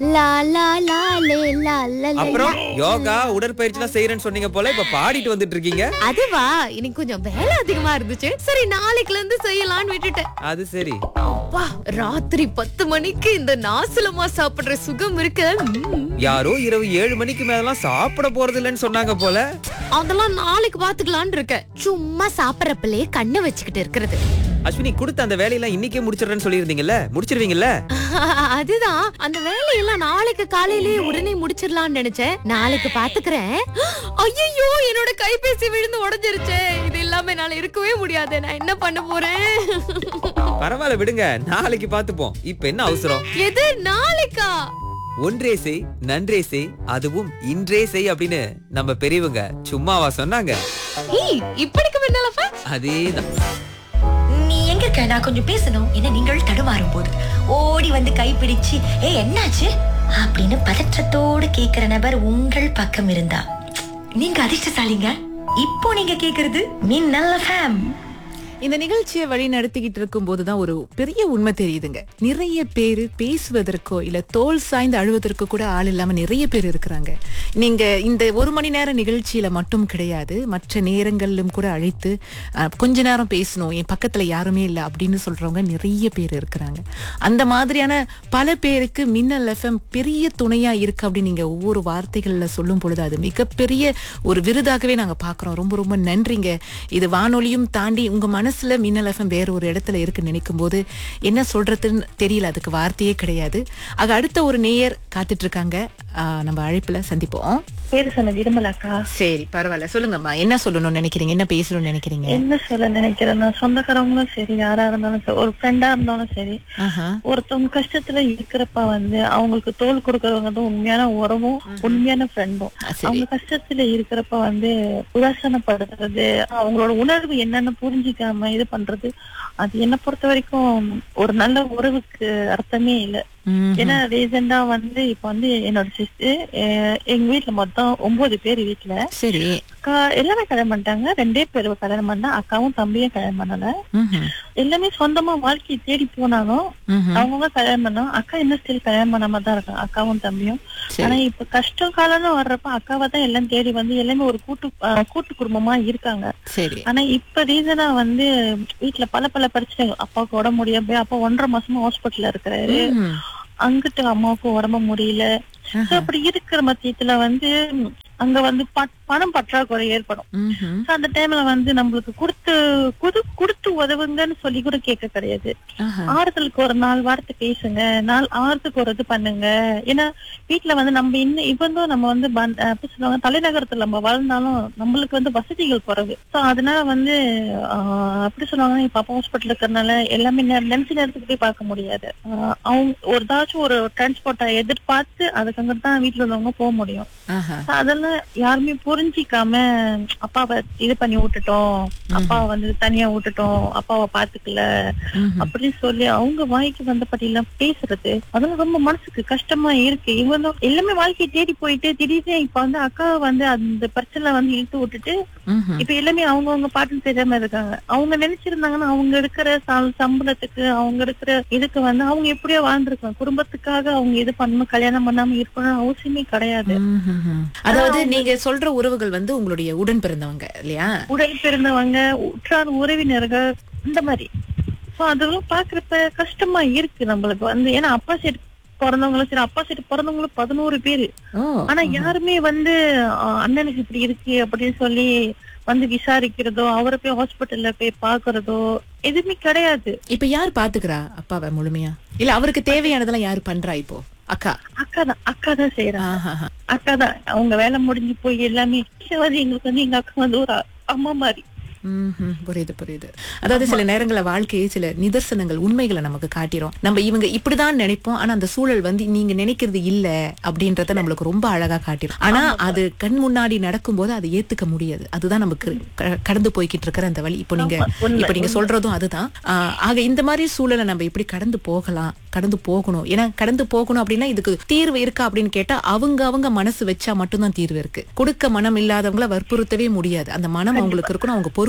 லா லா லா லே லா லா லே. அப்புறம் யோகா உடற்பயிற்சி எல்லாம் செய்யறேன்னு சொன்னீங்க போல இப்ப பாடிட்டு வந்துட்டு இருக்கீங்க அதுவா இன்னைக்கு கொஞ்சம் வேலை அதிகமா இருந்துச்சு சரி நாளைக்குல இருந்து செய்யலாம்னு விட்டுட்டேன் அது சரி அப்பா ராத்திரி பத்து மணிக்கு இந்த நாசலமா சாப்பிடுற சுகம் இருக்கு ம். யாரோ இரவு ஏழு மணிக்கு மேலாம் சாப்பிட போறது இல்லைன்னு சொன்னாங்க போல அதெல்லாம் நாளைக்கு பாத்துக்கலாம்னு இருக்கேன் சும்மா சாப்பிடறப்பலே கண்ணை வச்சுக்கிட்டு இருக்கிறது அஸ்வினி கொடுத்த அந்த வேலையெல்லாம் இன்னைக்கே முடிச்சிடுறேன்னு சொல்லியிருந்தீங்கல்ல முடிச்சிருவீங்கல்ல அதுதான் அந்த வேலையெல்லாம் நாளைக்கு காலையிலேயே உடனே முடிச்சிடலாம்னு நினைச்சேன் நாளைக்கு பாத்துக்கிறேன் ஐயோ என்னோட கைபேசி விழுந்து உடைஞ்சிருச்சே இது இல்லாம என்னால இருக்கவே முடியாது நான் என்ன பண்ண போறேன் பரவாயில்ல விடுங்க நாளைக்கு பாத்துப்போம் இப்ப என்ன அவசரம் எது நாளைக்கா ஒன்றே செய் நன்றே செய் அதுவும் இன்றே செய் அப்படின்னு நம்ம பெரியவங்க சும்மாவா சொன்னாங்க ஏய் இப்படிக்கு முன்னாலப்பா அதேதான் நீ எங்க இருக்க நான் கொஞ்சம் பேசணும் என நீங்கள் தடுமாறும் போது ஓடி வந்து கைப்பிடிச்சு ஏ என்னாச்சு அப்படின்னு பதற்றத்தோடு கேக்குற நபர் உங்கள் பக்கம் இருந்தா நீங்க அதிர்ஷ்டசாலிங்க இப்போ நீங்க கேக்குறது மின்னல் ஃபேம் இந்த நிகழ்ச்சியை வழி நடத்திக்கிட்டு இருக்கும் போதுதான் ஒரு பெரிய உண்மை தெரியுதுங்க நிறைய பேர் பேசுவதற்கோ இல்ல தோல் சாய்ந்து அழுவதற்கோ கூட ஆள் இல்லாம நிறைய பேர் இருக்கிறாங்க நீங்க இந்த ஒரு மணி நேர நிகழ்ச்சியில மட்டும் கிடையாது மற்ற நேரங்களிலும் கூட அழைத்து அஹ், கொஞ்ச நேரம் பேசணும் என் பக்கத்துல யாருமே இல்லை அப்படின்னு சொல்றவங்க நிறைய பேர் இருக்கிறாங்க அந்த மாதிரியான பல பேருக்கு மின்னல் எஃப்எம் பெரிய துணையா இருக்கு அப்படின்னு நீங்க ஒவ்வொரு வார்த்தைகள்ல சொல்லும் பொழுது அது மிகப்பெரிய ஒரு விருதாகவே நாங்க பாக்குறோம் ரொம்ப ரொம்ப நன்றிங்க இது வானொலியும் தாண்டி உங்க மனசுல மின்னல் எஃப்எம் வேற ஒரு இடத்துல இருக்குன்னு நினைக்கும் போது என்ன சொல்றதுன்னு தெரியல அதுக்கு வார்த்தையே கிடையாது ஆக அடுத்த ஒரு நேயர் காத்துட்டு இருக்காங்க ஆஹ் நம்ம அழைப்புல சந்திப்போம் பேரு சொன்ன விரும்பலக்கா சரி பரவாயில்ல சொல்லுங்கம்மா என்ன சொல்லணும்னு நினைக்கிறீங்க என்ன பேசணும்னு நினைக்கிறீங்க என்ன சொல்ல நினைக்கிறேன்னா சொந்தக்காரவங்களும் சரி யாரா இருந்தாலும் சரி ஒரு ஃப்ரெண்டா இருந்தாலும் சரி ஆஹா ஒருத்தவங்க கஷ்டத்துல இருக்கிறப்ப வந்து அவங்களுக்கு தோல் கொடுக்கறவங்க தான் உண்மையான உறவும் உண்மையான ஃப்ரெண்டும் ஆ, சரி அவங்க கஷ்டத்துல இருக்கிறப்ப வந்து உதாசனப்படுத்துறது அவங்களோட உணர்வு என்னன்னு புரிஞ்சுக்காம இது பண்றது அது என்ன பொறுத்த வரைக்கும் ஒரு நல்ல உறவுக்கு அர்த்தமே இல்ல ம்ஹும். ஏன்னா ரீசெண்டா வந்து இப்ப வந்து என்னோட சிஸ்டர் எங்க வீட்டுல மொத்தம் ஒன்பது பேர் வீட்டுல சரி அக்கா எல்லாமே கல்யாணம் பண்ணிட்டாங்க ரெண்டே பேர் கல்யாணம் பண்ணா அக்காவும் தம்பியும் கல்யாணம் பண்ணல ம்ஹும். எல்லாமே சொந்தமா வாழ்க்கையை தேடி போனாலும் ம்ஹும். அவங்க கல்யாணம் பண்ணா அக்கா என்ன ஸ்டில் கல்யாணம் பண்ணாம தான் இருக்காங்க அக்காவும் தம்பியும் சரி ஆனா இப்ப கஷ்டம் காலம்னு வர்றப்ப அக்காவை தான் எல்லாம் தேடி வந்து எல்லாமே ஒரு கூட்டு அஹ், கூட்டு குடும்பமா இருக்காங்க சரி ஆனா இப்ப ரீசனா வந்து வீட்டுல பல பல பிரச்சனைகள் அப்பாவுக்கு உடம்பு முடியாம போய் அப்பா ஒன்றரை மாசமா ஹாஸ்பிட்டல்ல இருக்கிறாரு ம்ஹும். அங்கிட்டு அம்மாவுக்கு உடம்பு முடியல So, அப்படி இருக்கிற மத்தியத்துல வந்து ம், அங்க வந்து ப- பணம் பற்றாக்குறை ஏற்படும் ம்ஹும். So, அந்த டைம்ல வந்து நம்மளுக்கு கொடுத்து குடு கொடுத்து உதவுங்கன்னு சொல்லி கூட கேட்க கிடையாது ஆஹா. ஆறுதலுக்கு ஒரு நாலு வார்த்தை பேசுங்க நாள் ஆறுதலுக்கு ஒரு இது பண்ணுங்க ஏன்னா வீட்டுல வந்து நம்ம இன்னும் இவந்தும் நம்ம வந்து பன்- அஹ் எப்படி சொல்லுவாங்க தலைநகரத்துல நம்ம வாழ்ந்தாலும் நம்மளுக்கு வந்து வசதிகள் குறைவு சோ அதனால வந்து ஆஹ் எப்படி சொல்லுவாங்கன்னா இப்ப அப்பா ஹாஸ்பிட்டல் இருக்கிறதுனால எல்லாமே நெ- நினைச்ச நேரத்துக்கு போய் பார்க்க முடியாது ஆஹ் அவங்க ஒரு ஏதாச்சும் ஒரு டிரான்ஸ்போர்ட்டை எதிர்பார்த்து அதுக்கு தான் வீட்டுல உள்ளவங்க போக முடியும் ஆஹா. So, அதெல்லாம் யாருமே புரிஞ்சிக்காம அப்பாவை இது பண்ணி விட்டுட்டோம் அப்பாவை வந்து தனியா விட்டுட்டோம் அப்பாவை பாத்துக்கல ம்ஹும். அப்படின்னு சொல்லி அவங்க வாய்க்கு வந்தபடி எல்லாம் பேசுறது அதெல்லாம் ரொம்ப மனசுக்கு கஷ்டமா இருக்கு இவனும் எல்லாமே வாழ்க்கையை தேடி போயிட்டு திடீர்னு இப்ப வந்து அக்கா வந்து அந்த பிரச்சனை வந்து இழுத்து விட்டுட்டு ம்ஹும். இப்ப எல்லாமே அவங்கவங்க பாட்டுன்னு தெரியாம இருக்காங்க அவங்க நினைச்சிருந்தாங்கன்னா அவங்க இருக்கிற ச- சம்பளத்துக்கு அவங்க இருக்கிற இதுக்கு வந்து அவங்க எப்படியோ வாழ்ந்திருக்காங்க குடும்பத்துக்காக அவங்க இது பண்ணணும் கல்யாணம் பண்ணாம இருக்கணும் அவசியமே கிடையாது ம்ஹும். அதாவது நீங்க சொல்ற உறவுகள் வந்து உங்களுடைய உடன் பிறந்தவங்க இல்லையா உடல் பிறந்தவங்க உற்றார் உறவினர்கள் இந்த மாதிரி சோ அதெல்லாம் பாக்குறப்ப கஷ்டமா இருக்கு நம்மளுக்கு வந்து ஏன்னா அப்பா சைடு பிறந்தவங்களும் சரி அப்பா சைடு பிறந்தவங்களும் பதினோரு பேரு ஓ ஆனா யாருமே வந்து அஹ், அண்ணனுக்கு இப்படி இருக்கு அப்படின்னு சொல்லி வந்து விசாரிக்கிறதோ அவரை போய் ஹாஸ்பிட்டல்ல போய் பாக்குறதோ எதுவுமே கிடையாது இப்ப யார் பாத்துக்கிறா அப்பாவை முழுமையா இல்ல அவருக்கு தேவையானதெல்லாம் யாரு பண்றா இப்போ அக்கா அக்கா தான் அக்கா தான் செய்யறாங்க ஆஹாஹா. அக்கா தான் அவங்க வேலை முடிஞ்சு போய் எல்லாமே வந்து எங்களுக்கு வந்து எங்க அக்கா வந்து ஒரு அம்மா மாதிரி ம்ஹும். புரியுது புரியுது அதாவது சில நேரங்கள்ல வாழ்க்கையை சில நிதர்சனங்கள் உண்மைகளை நமக்கு காட்டிரும் நம்ம இவங்க இப்படிதான் நினைப்போம் ஆனா அந்த சூழல் வந்து நீங்க நினைக்கிறது இல்ல அப்படின்றத நம்மளுக்கு ரொம்ப அழகா காட்டிடும் ஆனா அது கண் முன்னாடி நடக்கும்போது அதை ஏத்துக்க முடியாது அதுதான் நமக்கு க- கடந்து போய்கிட்டு இருக்கிற அந்த வழி இப்போ நீங்க உண்மை, இப்ப நீங்க சொல்றதும் அதுதான் ஆஹ் ஆக இந்த மாதிரி சூழலை நம்ம எப்படி கடந்து போகலாம் கடந்து போகணும் ஏன்னா கடந்து போகணும் அப்படின்னா இதுக்கு தீர்வு இருக்கா அப்படின்னு கேட்டா அவங்க அவங்க மனசு வச்சா மட்டும்தான் தீர்வு இருக்கு கொடுக்க மனம் இல்லாதவங்கள வற்புறுத்தவே முடியாது அந்த மனம் அவங்களுக்கு இருக்கணும் அவங்க பொறுப்பு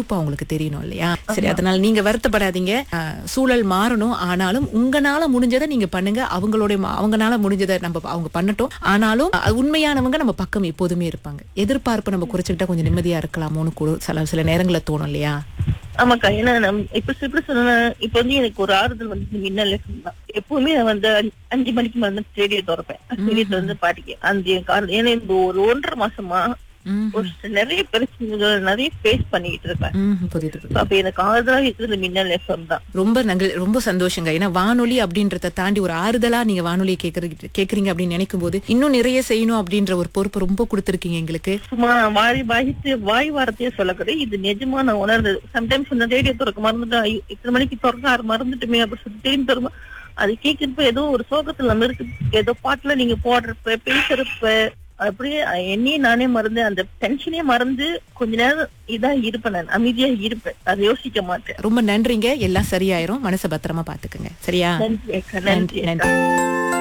பொறுப்பு அவங்களுக்கு தெரியணும் இல்லையா சரி அதனால நீங்க வருத்தப்படாதீங்க அஹ், சூழல் மாறணும் ஆனாலும் உங்களால முடிஞ்சதை நீங்க பண்ணுங்க அவங்களுடைய ம- அவங்கனால முடிஞ்சதை நம்ம அவங்க பண்ணட்டும் ஆனாலும் அஹ், உண்மையானவங்க நம்ம பக்கம் எப்போதுமே இருப்பாங்க எதிர்பார்ப்பு நம்ம குறைச்சுக்கிட்டா கொஞ்சம் நிம்மதியா இருக்கலாமோன்னு கூட சில சில நேரங்களில் தோணும் இல்லையா ஆமாக்கா ஏன்னா நம் இப்ப இப்படி சொன்னா இப்ப வந்து எனக்கு ஒரு ஆறுதல் வந்து மின்னல் தான் எப்பவுமே நான் வந்து அஞ்சு- அஞ்சு மணிக்கு மேல தான் ரேடியோ திறப்பேன் ரேடியோ திறந்து பாட்டிக்கு அந்த காரணம் ஏன்னா இந்த ஒரு ஒன்றரை மாசமா ம், ஒரு நிறைய பிரச்சனைகள் நிறைய ஃபேஸ் பண்ணிட்டு இருக்கேன் ம், புரியுது புரியுது அப்ப எனக்கு ஆறுதலா இருக்கிறது மின்னல் எஃப்எம் தான் ரொம்ப நங்கள் ரொம்ப சந்தோஷங்க ஏன்னா வானொலி அப்படின்றத தாண்டி ஒரு ஆறுதலா நீங்க வானொலியை கேக்குறீங்க கேக்குறீங்க அப்படின்னு நினைக்கும் போது இன்னும் நிறைய செய்யணும் அப்படின்ற ஒரு பொறுப்பு ரொம்ப கொடுத்துருக்கீங்க எங்களுக்கு சும்மா வாய் வாய்த்து வாய் வார்த்தையே சொல்லக்கூடாது இது நிஜமா நான் உணர்ந்தது சம்டைம்ஸ் இந்த ரேடியோ திறக்க மறந்துட்டேன் ஐயோ, இத்தனை மணிக்கு திறக்க ஆறு மறந்துட்டுமே அப்படின்னு சொல்லி திரும்பி திரும்ப அது கேட்கிறப்ப ஏதோ ஒரு சோகத்துல நம்ம இருக்கு ஏதோ பாட்டுல நீங்க போடுறப்ப பேசுறப்ப அப்படியே என்னையே நானே மறந்து அந்த டென்ஷனே மறந்து கொஞ்ச நேரம் இதா இருப்பேன் நான் அமைதியா இருப்பேன் அதை யோசிக்க மாட்டேன் ரொம்ப நன்றிங்க எல்லாம் சரியாயிரும் மனசை பத்திரமா பாத்துக்குங்க சரியா நன்றி அக்கா நன்றி நன்றி அக்கா நன்றி